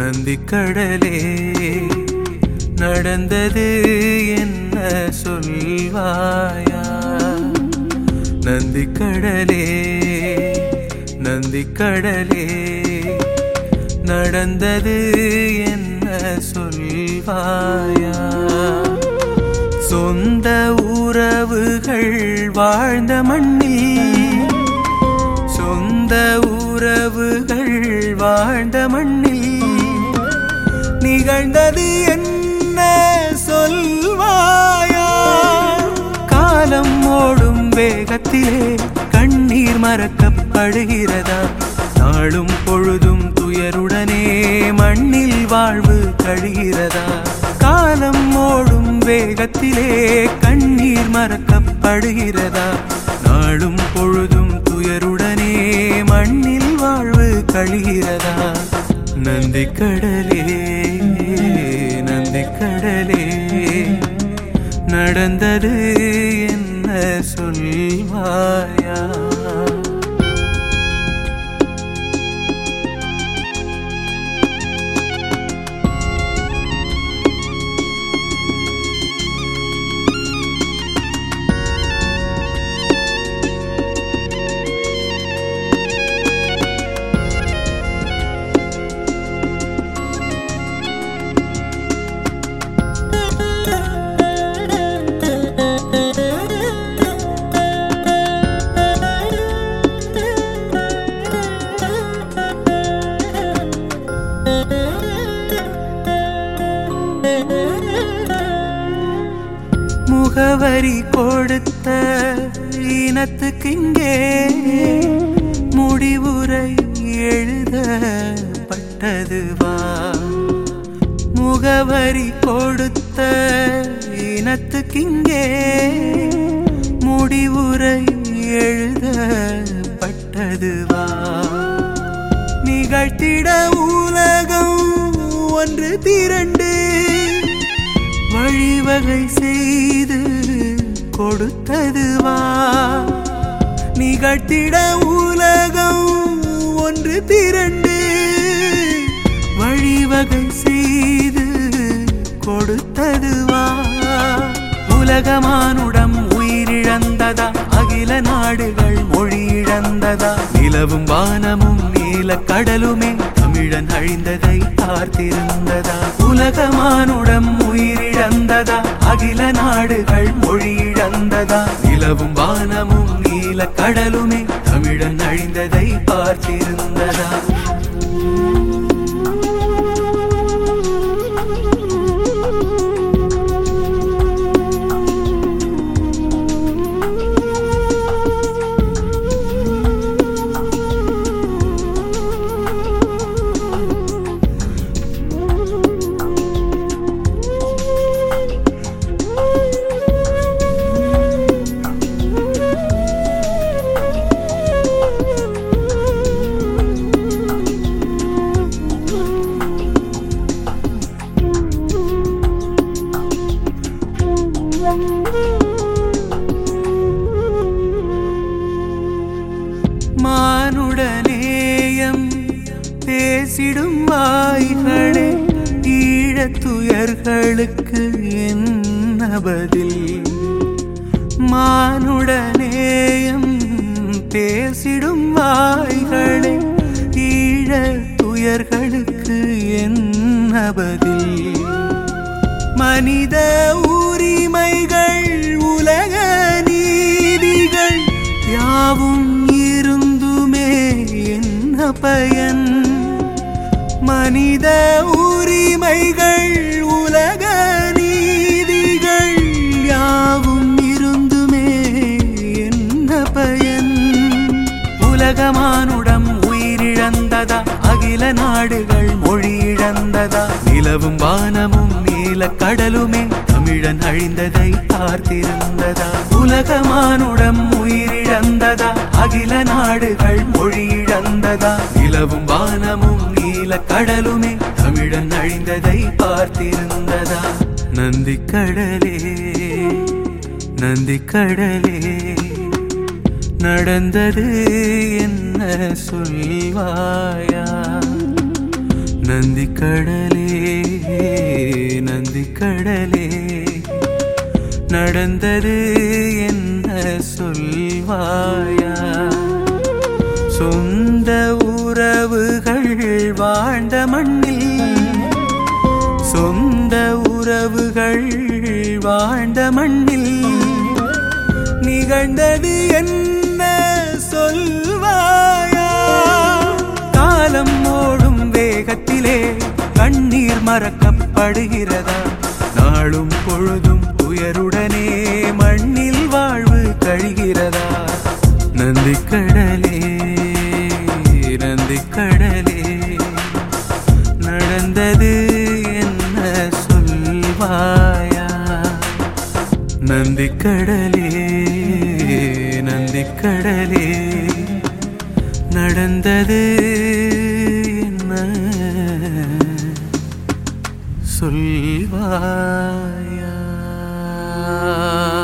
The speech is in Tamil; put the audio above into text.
நந்திக்கடலே நடந்தது என்ன சொல்வாயா நந்திக்கடலே நந்திக்கடலே நடந்தது என்ன சொல்வாயா சொந்த உறவுகள் வாழ்ந்த மண்ணில் சொந்த உறவுகள் வாழ்ந்த மண்ணில் நிகழ்ந்தது என்ன சொல்வாயா காலம் ஓடும் வேகத்திலே கண்ணீர் மறக்கப்படுகிறதா நாளும் பொழுதும் துயருடனே மண்ணில் வாழ்வு கழிகிறதா காலம் ஓடும் வேகத்திலே கண்ணீர் மறக்கப்படுகிறதா நாளும் பொழுதும் துயருடனே மண்ணில் வாழ்வு கழிகிறதா நந்திக்கடலே நந்திக்கடலே நடந்தது என்ன சொல்வாயா முகவரி கொடுத்த இனத்துக்கு இங்கே முடிவுரை எழுதப்பட்டதுவா முகவரி கொடுத்த இனத்துக்கு இங்கே முடிவுரை எழுதப்பட்டதுவா நிகழ்த்திட உலகம் ஒன்று திரண்டு வழிவகை செய்து கொடுத்ததுவா நிகழ்த்திட உலகம் ஒன்று திரண்டு வழிவகை செய்து கொடுத்ததுவா உலகமானுடம் உயிரிழந்ததா அகில நாடுகள் மொழி இழந்ததா நிலவும் வானமும் நீல கடலுமே தமிழன் அழிந்ததை பார்த்திருந்ததா உலகமானுடம் உயிரிழந்ததா அகில நாடுகள் மொழி இழந்ததா நிலவும் வானமும் நீல கடலுமே தமிழன் அழிந்ததை பார்த்திருந்ததா மானுடநேயம் பேசிடும் வாய்களே ஈழத்துயர்களுக்கு என்ன பதில் மானுடநேயம் பேசிடும் வாய்களே ஈழத்துயர்களுக்கு என்ன பதில் மனித உரிமைகள் உலக நீதிகள் யாவும் இருந்துமே என்ன பயன் மனித உரிமைகள் உலக நீதிகள் யாவும் இருந்துமே என்ன பயன் உலகமானுடம் உயிரிழந்ததா அகில நாடுகள் மொழி இழந்ததா நிலவும் வானமும் நீல கடலுமே தமிழன் அழிந்ததை பார்த்திருந்ததா உலகமானுடம் உயிரிழந்ததா அகில நாடுகள் மொழி இழந்ததா நிலவும் வானமும் நீல கடலுமே தமிழன் அழிந்ததை பார்த்திருந்ததா நந்திக்கடலே நந்திக்கடலே நடந்தது என்ன சொல்வாயா நந்திக்கடலே நந்திக்கடலே நடந்தது என்ன சொல்வாயா சொந்த உறவுகள் வாழ்ந்த மண்ணில் சொந்த உறவுகள் வாழ்ந்த மண்ணில் நிகழ்ந்தது என்ன சொல்வாயா காலம் ஓடும் வேகத்திலே கண்ணீர் மறக்கப்படுகிறதா நாளும் பொழுதும் துயருடனே மண்ணில் வாழ்வு கழிகிறதா நந்திக்கடலே நந்திக்கடலே நடந்தது என்ன சொல்வாயா நந்திக்கடலே நந்திக்கடலே நடந்தது என்ன சொல்வாயா